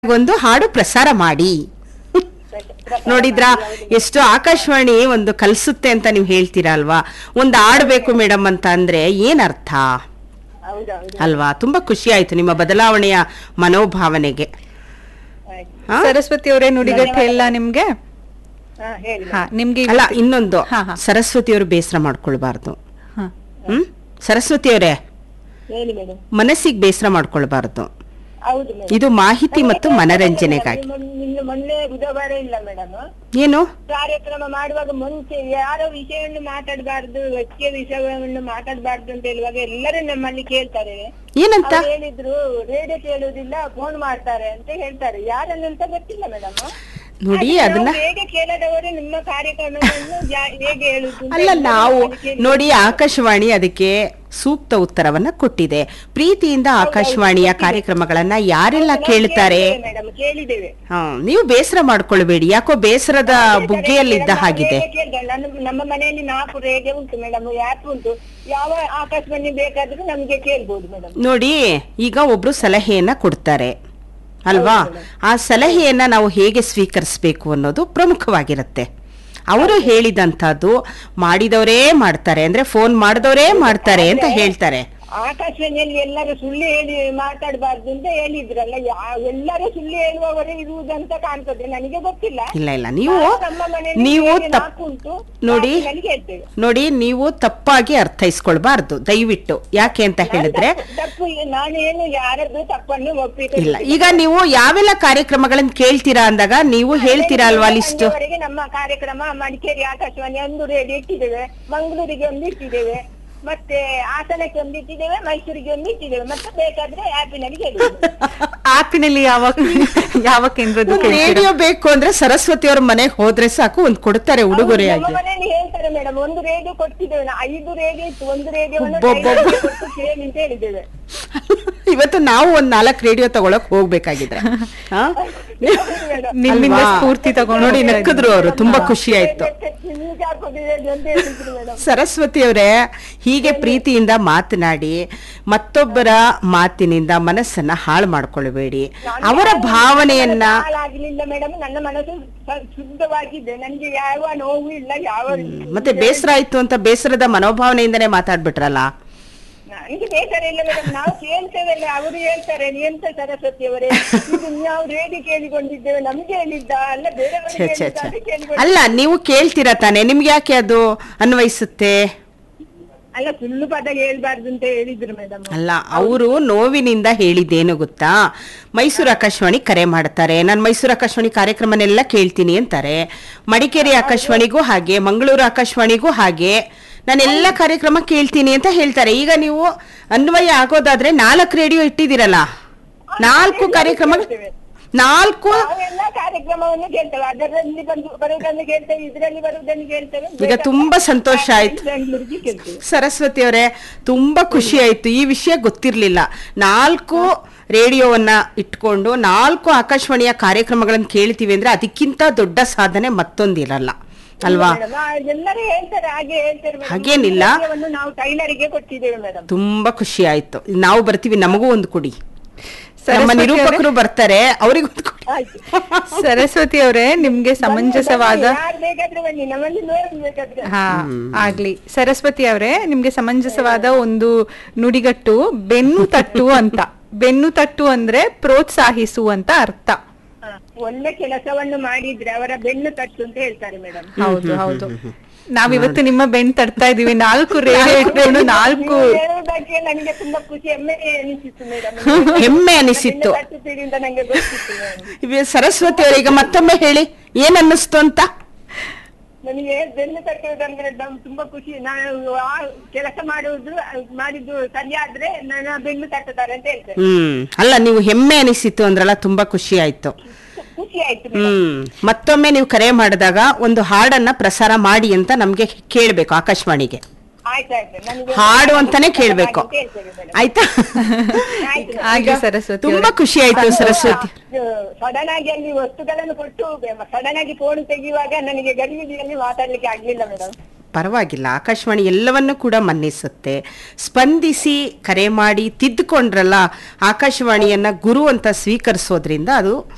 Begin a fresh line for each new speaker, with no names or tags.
ಒಂದು ಹಾಡು ಪ್ರಸಾರ ಮಾಡಿ ನೋಡಿದ್ರಾ ಎಷ್ಟು ಆಕಾಶವಾಣಿ ಒಂದು ಕಲಿಸುತ್ತೆ ಅಂತ ನೀವು ಹೇಳ್ತೀರಾ ಅಲ್ವಾ ಒಂದು ಆಡ್ಬೇಕು ಮೇಡಮ್ ಅಂತ ಅಂದ್ರೆ ಏನ್ ಅರ್ಥ
ಹೌದೌದು
ಅಲ್ವಾ ತುಂಬಾ ಖುಷಿ ಆಯ್ತು ನಿಮ್ಮ ಬದಲಾವಣೆಯ ಮನೋಭಾವನೆಗೆ
ಆಯ್ತು
ಹಾ?
ಸರಸ್ವತಿ ಅವರೇ ನುಡಿಗಟ್ಟು ಎಲ್ಲ ನಿಮ್ಗೆ
ಹಾ ಹೇಳಿ
ಹಾ ನಿಮ್ಗೆ
ಅಲ್ಲ ಇನ್ನೊಂದು
ಹಾ, ಹಾ.
ಸರಸ್ವತಿಯವರು ಬೇಸರ ಮಾಡ್ಕೊಳ್ಬಾರ್ದು
ಹಾ.
ಹ್ಮ್ ಸರಸ್ವತಿಯವರೇ
ಹೇಳಿ ಮೇಡಮ್
ಮನಸ್ಸಿಗೆ ಬೇಸರ ಮಾಡ್ಕೊಳ್ಬಾರ್ದು
ಹೌದು ಮೇಡಮ್
ಇದು ಮಾಹಿತಿ ಮತ್ತು ಮನರಂಜನೆಗಾಗಿ
ನಿನ್ನೆ ಮೊನ್ನೆ ಬುಧವಾರ ಇಲ್ಲ ಮೇಡಮ್
ಏನು
ಕಾರ್ಯಕ್ರಮ ಮಾಡುವಾಗ ಮುಂಚೆ ಯಾರೋ ವಿಷಯವನ್ನು ಮಾತಾಡಬಾರ್ದು ವ್ಯಕ್ತಿಯ ವಿಷಯವನ್ನು ಮಾತಾಡಬಾರ್ದು ಅಂತ ಹೇಳುವಾಗ ಎಲ್ಲರೂ ನಮ್ಮಲ್ಲಿ ಕೇಳ್ತಾರೆ
ಏನಂತ
ಅವ್ರು ಹೇಳಿದ್ರು ರೇಡಿಯೋ ಕೇಳುವುದಿಲ್ಲ ಫೋನ್ ಮಾಡ್ತಾರೆ ಅಂತ ಹೇಳ್ತಾರೆ ಯಾರನ್ನಂತ ಗೊತ್ತಿಲ್ಲ ಮೇಡಮ್
ನೋಡಿ ಅದನ್ನ
ಹೇಗೆ ಕೇಳದವರು ನಿಮ್ಮ ಕಾರ್ಯಕ್ರಮವನ್ನು ಯಾ- ಹೇಗೆ ಹೇಳುದು ಅಂತ
ಅಲ್ಲ
ಎಲ್ಲರೂ
ನಾವು
ನಮ್ಮಲ್ಲಿ ಕೇಳಿ-
ನೋಡಿ ಆಕಾಶವಾಣಿ ಅದಕ್ಕೆ ಸೂಕ್ತ ಉತ್ತರವನ್ನ ಕೊಟ್ಟಿದೆ ಪ್ರೀತಿಯಿಂದ ಆಕಾಶವಾಣಿಯ ಕಾರ್ಯಕ್ರಮಗಳನ್ನ ಯಾರೆಲ್ಲ ಕೇಳ್ತಾರೆ
ಮೇಡಮ್ ಕೇಳಿದ್ದೇವೆ
ಹಾ ನೀವು ಬೇಸರ ಮಾಡ್ಕೊಳ್ಬೇಡಿ ಯಾಕೋ ಬೇಸರದ ಬುಗ್ಗೆಯಲ್ಲಿದ್ದ ಹಾಗಿದೆ
ರೇಡಿಯೋ ಕೇಳ್ದೆ. ನನ್ನ- ನಮ್ಮ ಮನೆಯಲ್ಲಿ ನಾಲ್ಕು ರೇಡಿಯೋ ಉಂಟು ಮೇಡಮ್ ಆ್ಯಪ್ ಉಂಟು ಯಾವ ಆಕಾಶವಾಣಿ ಬೇಕಾದ್ರೂ ನಮ್ಗೆ ಕೇಳ್ಬೋದು ಮೇಡಮ್
ನೋಡಿ ಈಗ ಒಬ್ರು ಸಲಹೆಯನ್ನ ಕೊಡ್ತಾರೆ ಅಲ್ವಾ ಆ ಸಲಹೆಯನ್ನ ನಾವು ಹೇಗೆ ಸ್ವೀಕರಿಸಬೇಕು ಅನ್ನೋದು ಪ್ರಮುಖವಾಗಿರುತ್ತೆ ಅವರು ಹೇಳಿದಂಥದ್ದು ಮಾಡಿದವರೇ ಮಾಡ್ತಾರೆ ಅಂದ್ರೆ ಫೋನ್ ಮಾಡಿದವರೇ ಮಾಡ್ತಾರೆ ಅಂತ ಹೇಳ್ತಾರೆ
ಆಕಾಶವಾಣಿಯಲ್ಲಿ ಎಲ್ಲರೂ ಸುಳ್ಳು ಹೇಳಿ ಮಾತಾಡಬಾರ್ದು ಅಂತ ಹೇಳಿದ್ರಲ್ಲ ಯಾ- ಎಲ್ಲರೂ ಸುಳ್ಳು ಹೇಳುವವರೇ ಇರುವುದಂತ ಕಾಣ್ತದೆ ನನಗೆ ಗೊತ್ತಿಲ್ಲ
ಇಲ್ಲ ಇಲ್ಲ ನೀವು
ನಾವು ನಮ್ಮ ಮನೆಯಲ್ಲಿ
ನೀವು
ರೇಡಿಯೋ
ತಪ್ಪು
ನಾಲ್ಕು ಉಂಟು
ನೋಡಿ
ನಾಲ್ಕಿನಲ್ಲಿ ಕೇಳ್ತೇವೆ
ನೋಡಿ ನೀವು ತಪ್ಪಾಗಿ ಅರ್ಥೈಸ್ಕೊಳ್ಬಾರ್ದು ದಯವಿಟ್ಟು ಯಾಕೆ ಅಂತ ಹೇಳಿದ್ರೆ
ತಪ್ಪು- ತಪ್ಪು ನಾನೇನು ಯಾರದ್ದು ತಪ್ಪನ್ನು ಒಪ್ಪಿಕ
ಇಲ್ಲ ಈಗ ನೀವು ಯಾವೆಲ್ಲ ಕಾರ್ಯಕ್ರಮಗಳನ್ನ ಕೇಳ್ತೀರಾ ಅಂದಾಗ ನೀವು ಹೇಳ್ತೀರಾ ಅಲ್ವಾ ಲಿಸ್ಟ್
ಸಂಜೆವರೆಗೆ ನಮ್ಮ ಕಾರ್ಯಕ್ರಮ ಮಡಿಕೇರಿ ಆಕಾಶವಾಣಿ ಒಂದು ರೇಡಿಯೋ ಇಟ್ಟಿದ್ದೇವೆ ಮಂಗಳೂರಿಗೆ ಒಂದು ಇಟ್ಟಿದ್ದೇವೆ ಮತ್ತೆ ಹಾಸನಕ್ಕೆ ಒಂದು ಇಟ್ಟಿದ್ದೇವೆ ಮೈಸೂರಿಗೆ ಒಂದು ಇಟ್ಟಿದ್ದೇವೆ ಮತ್ತೆ ಬೇಕಾದ್ರೆ ಆಪಿನಲ್ಲಿ ಕೇಳುವುದು
ಆಪಿನಲ್ಲಿ ಯಾವ ಯಾವ ಕೇಂದ್ರದ್ದು ಕೇಳ್ತೀರಾ?
ರೇಡಿಯೋ ಬೇಕು ಅಂದ್ರೆ ಸರಸ್ವತಿ ಅವ್ರ ಮನೆಗೆ ಹೋದ್ರೆ ಸಾಕು ಒಂದ್ ಕೊಡ್ತಾರೆ
ನಮ್ಮ
ಉಡುಗೊರೆಯಾಗಿ
ಮನೆಯಲ್ಲಿ ಹೇಳ್ತಾರೆ ಮೇಡಮ್ ಒಂದು ರೇಡಿಯೋ ಕೊಟ್ಟಿದ್ದೇವೆ ನಾ- ಐದು ರೇಡಿಯೋ ಇತ್ತು ಒಂದು ರೇಡಿಯೋವನ್ನು
ಒಬ್ಬೊಬ್ಬ-
ಟೈಲರ್ಗೆ ಕೊಟ್ಟು ಕೇಳಿ ಅಂತ ಹೇಳಿದ್ದೇವೆ
ಇವತ್ತು ನಾವು ಒಂದ್ ನಾಲ್ಕು ರೇಡಿಯೋ ತಗೊಳಕ್ ಹೋಗ್ಬೇಕಾಗಿದ್ರೆ ಹಾ?
ಮೇಡಮ್
ನಿಮ್ಮಿಂದ
ಅಲ್ವಾ?
ಸ್ಫೂರ್ತಿ ತಗೊಂಡು
ನೋಡಿ
ಹೋಗ್ತಾ
ನಕ್ಕಿದ್ರು ಅವರು ತುಂಬಾ ಖುಷಿ ಆಯ್ತು
ನಿಮ್ಗೆ ಹಾಕೋದಿದೆ ಅಂತ ಹೇಳಿದ್ರು ಮೇಡಮ್
ಸರಸ್ವತಿ ಅವರೇ ಹೀಗೆ ಪ್ರೀತಿಯಿಂದ ಮಾತನಾಡಿ ಮತ್ತೊಬ್ಬರ ಮಾತಿನಿಂದ ಮನಸ್ಸನ್ನ ಹಾಳು ಮಾಡ್ಕೊಳ್ಬೇಡಿ ಅವರ ಭಾವನೆಯನ್ನ
ಹಾಳಾಗ್ಲಿಲ್ಲ ಮೇಡಮ್ ನನ್ನ ಮನಸ್ಸು ಸ- ಶುದ್ಧವಾಗಿದೆ ನನಗೆ ಯಾವ ನೋವು ಇಲ್ಲ ಯಾವ
ಮತ್ತೆ ಬೇಸರ ಆಯ್ತು ಅಂತ ಬೇಸರದ ಮನೋಭಾವನೆಯಿಂದನೇ ಮಾತಾಡ್ಬಿಟ್ರಲ್ಲ
ನನಗೆ ಬೇಸರ ಇಲ್ಲ ಮೇಡಮ್ ನಾವು ಕೇಳ್ತೇವಲ್ಲ ಅವರು ಹೇಳ್ತಾರೆ ಎಂತ ಸರಸ್ವತಿ ಅವರೇ ಇದು ನಾವು ರೇಡಿ ಕೇಳಿಕೊಂಡಿದ್ದೇವೆ ನಮ್ಗೆ ಹೇಳಿದ್ದ ಅಲ್ಲ ಬೇರೆಯವರು
ಛೆ ಛೆ
ಹೇಳಿದ್ದ
ಛೆ.
ಅಂತ ಕೇಳಿಕೊಂಡು
ಅಲ್ಲ ನೀವು ಕೇಳ್ತೀರಾ ತಾನೆ ನಿಮ್ಗೆ ಯಾಕೆ ಅದು ಅನ್ವಯಿಸುತ್ತೆ
ಅಲ್ಲ ಸುಳ್ಳು ಪದ ಹೇಳ್ಬಾರ್ದು ಅಂತ ಹೇಳಿದ್ರು ಮೇಡಮ್
ಅಲ್ಲ ಅವರು ನೋವಿನಿಂದ ಹೇಳಿದ್ದೇನು ಗೊತ್ತಾ ಮೈಸೂರು ಆಕಾಶವಾಣಿ ಕರೆ ಮಾಡ್ತಾರೆ ನಾನು ಮೈಸೂರು ಆಕಾಶವಾಣಿ ಕಾರ್ಯಕ್ರಮನೆಲ್ಲ ಕೇಳ್ತೀನಿ ಅಂತಾರೆ ಮಡಿಕೇರಿ ಆಕಾಶವಾಣಿಗೂ ಹಾಗೆ ಮಂಗಳೂರು ಆಕಾಶವಾಣಿಗೂ ಹಾಗೆ ನಾನು ಎಲ್ಲ ಕಾರ್ಯಕ್ರಮ ಕೇಳ್ತೀನಿ ಅಂತ ಹೇಳ್ತಾರೆ ಈಗ ನೀವು ಅನ್ವಯ ಆಗೋದಾದ್ರೆ ನಾಲ್ಕು ರೇಡಿಯೋ ಇಟ್ಟಿದ್ದೀರಲ್ಲ ನಾಲ್ಕು ಕಾರ್ಯಕ್ರಮ ನಾಲ್ಕು
ನಾವೆಲ್ಲ ಕಾರ್ಯಕ್ರಮವನ್ನು ಕೇಳ್ತೇವೆ ಅದರಲ್ಲಿ ಬಂದು ಬರುವುದನ್ನು ಕೇಳ್ತೇವೆ ಇದರಲ್ಲಿ ಬರುವುದನ್ನು ಕೇಳ್ತೇವೆ
ಈಗ ತುಂಬಾ ಸಂತೋಷ ಆಯ್ತು
ಬೆಂಗಳೂರಿಗೆ ಕೇಳ್ತೇವೆ
ಸರಸ್ವತಿ ಅವರೇ ತುಂಬಾ ಖುಷಿ ಆಯ್ತು ಈ ವಿಷಯ ಗೊತ್ತಿರ್ಲಿಲ್ಲ ನಾಲ್ಕು ರೇಡಿಯೋವನ್ನ ಇಟ್ಕೊಂಡು ನಾಲ್ಕು ಆಕಾಶವಾಣಿಯ ಕಾರ್ಯಕ್ರಮಗಳನ್ನು ಕೇಳ್ತೀವಿ ಅಂದ್ರೆ ಅದಕ್ಕಿಂತ ದೊಡ್ಡ ಸಾಧನೆ ಮತ್ತೊಂದಿರಲ್ಲ ಅಲ್ವಾ
ಮೇಡಮ್, ಆ, ಎಲ್ಲರೂ ಹೇಳ್ತಾರೆ ಹಾಗೆ ಹೇಳ್ತಾರೆ ಮೇಡಮ್.
ಹಾಗೇನಿಲ್ಲ.
ಈ ವಿಷಯವನ್ನು ನಾವು ಟೈಲರಿಗೆ ಕೊಟ್ಟಿದ್ದೇವೆ ಮೇಡಮ್
ತುಂಬಾ ಖುಷಿ ಆಯ್ತು ನಾವು ಬರ್ತೀವಿ ನಮಗೂ ಒಂದು ಕೊಡಿ ನಮ್ಮ
ಸರಸ್ವತಿ
ನಿರೂಪಕರು ಬರ್ತಾರೆ ಅವ್ರಿಗೂ ಒಂದು ಕೊಡಿ
ಆಯ್ತು
ಸರಸ್ವತಿ ಅವರೇ ನಿಮ್ಗೆ ಸಮಂಜಸವಾದ
ಯಾರು ಬೇಕಾದ್ರೆ ಬನ್ನಿ ನಮ್ಮಲ್ಲಿ ನೋಡಿ ಬೇಕಾದ್ರೆ
ಹಾ ಆಗ್ಲಿ ಸರಸ್ವತಿ ಅವರೇ ನಿಮ್ಗೆ ಸಮಂಜಸವಾದ ಒಂದು ನುಡಿಗಟ್ಟು ಬೆನ್ನು ತಟ್ಟು ಅಂತ ಬೆನ್ನು ತಟ್ಟು ಅಂದ್ರೆ ಪ್ರೋತ್ಸಾಹಿಸು ಅಂತ ಅರ್ಥ
ಹಾ, ಒಳ್ಳೆ ಕೆಲಸವನ್ನು ಮಾಡಿದ್ರೆ ಅವರ ಬೆನ್ನು ತಟ್ಟು ಅಂತ ಹೇಳ್ತಾರೆ ಮೇಡಮ್
ಹೌದು ಹೌದು ನಾವಿವತ್ತು ನಿಮ್ಮ ಬೆನ್ನು ತಟ್ತಾ ಇದೀವಿ ನಾಲ್ಕು ರೇಡಿಯೋ ಇಟ್ಕೊಂಡು ನಾಲ್ಕು
ಹೇಳುವುದಕ್ಕೆ ನನಗೆ ತುಂಬಾ ಖುಷಿ ಹೆಮ್ಮೆ ಅನಿಸಿತ್ತು ಮೇಡಮ್
ಹೆಮ್ಮೆ ಅನಿಸಿತ್ತು
ತಟ್ಟುತ್ತೀರಿ ಅಂತ ನಂಗೆ ಗೊತ್ತಿತ್ತು madam.
ಇವೆ ಸರಸ್ವತಿ ಅವರಿಗೆ ಮತ್ತೊಮ್ಮೆ ಹೇಳಿ ಏನ್ ಅನ್ನಿಸ್ತು ಅಂತ
ನನಗೆ ಬೆನ್ನು ತಟ್ಟುವುದಂದ್ರೆ ನಮ್ ತುಂಬಾ ಖುಷಿ ನಾನು ಆ ಕೆಲಸ ಮಾಡುವುದು ಮಾಡಿದ್ದು ಸರಿಯಾದ್ರೆ ನನ್ನ ಬೆನ್ನು ತಟ್ಟುತ್ತಾರೆ ಅಂತ ಹೇಳ್ತೇನೆ
ಹ್ಮ್ ಅಲ್ಲ ನೀವು ಹೆಮ್ಮೆ ಅನಿಸಿತ್ತು ಅಂದ್ರಲ್ಲ ತುಂಬಾ ಖುಷಿ ಆಯ್ತು
ಖುಷಿ ಆಯ್ತು madam.
ಹ್ಮ್ ಮತ್ತೊಮ್ಮೆ ನೀವು ಕರೆ ಮಾಡಿದಾಗ ಒಂದು ಹಾಡನ್ನ ಪ್ರಸಾರ ಮಾಡಿ ಅಂತ ನಮ್ಗೆ ಕೇಳ್ಬೇಕು ಆಕಾಶವಾಣಿಗೆ
ಆಯ್ತಾಯ್ತು ನನಗೆ
ಹಾಡು ಅಂತಾನೆ ಕೇಳ್ಬೇಕು
ಅಂತ ಹೇಳ್ತೇವೆ madam.
ಆಯ್ತಾ
ಆಯ್ತು
ಆಗ್ಲಿ ಸರಸ್ವತಿ
ತುಂಬಾ
ಅವರೇ.
ಖುಷಿ ಆಯ್ತು ಸರಸ್ವತಿ
ಸಡನ್ ಆಗಿ ಅಲ್ಲಿ ವಸ್ತುಗಳನ್ನು ಕೊಟ್ಟು ಸಡನ್ ಆಗಿ ಫೋನ್ ತೆಗೆಯುವಾಗ ನನಗೆ ಗಡಿಬಿಡಿಯಲ್ಲಿ ಮಾತಾಡ್ಲಿಕ್ಕೆ ಆಗ್ಲಿಲ್ಲ ಮೇಡಮ್
ಪರವಾಗಿಲ್ಲ ಆಕಾಶವಾಣಿ ಎಲ್ಲವನ್ನೂ ಕೂಡ ಮನ್ನಿಸುತ್ತೆ ಸ್ಪಂದಿಸಿ ಕರೆ ಮಾಡಿ ತಿದ್ದುಕೊಂಡ್ರಲ್ಲ ಆಕಾಶವಾಣಿಯನ್ನ ಗುರು ಅಂತ ಸ್ವೀಕರಿಸೋದ್ರಿಂದ ಅದು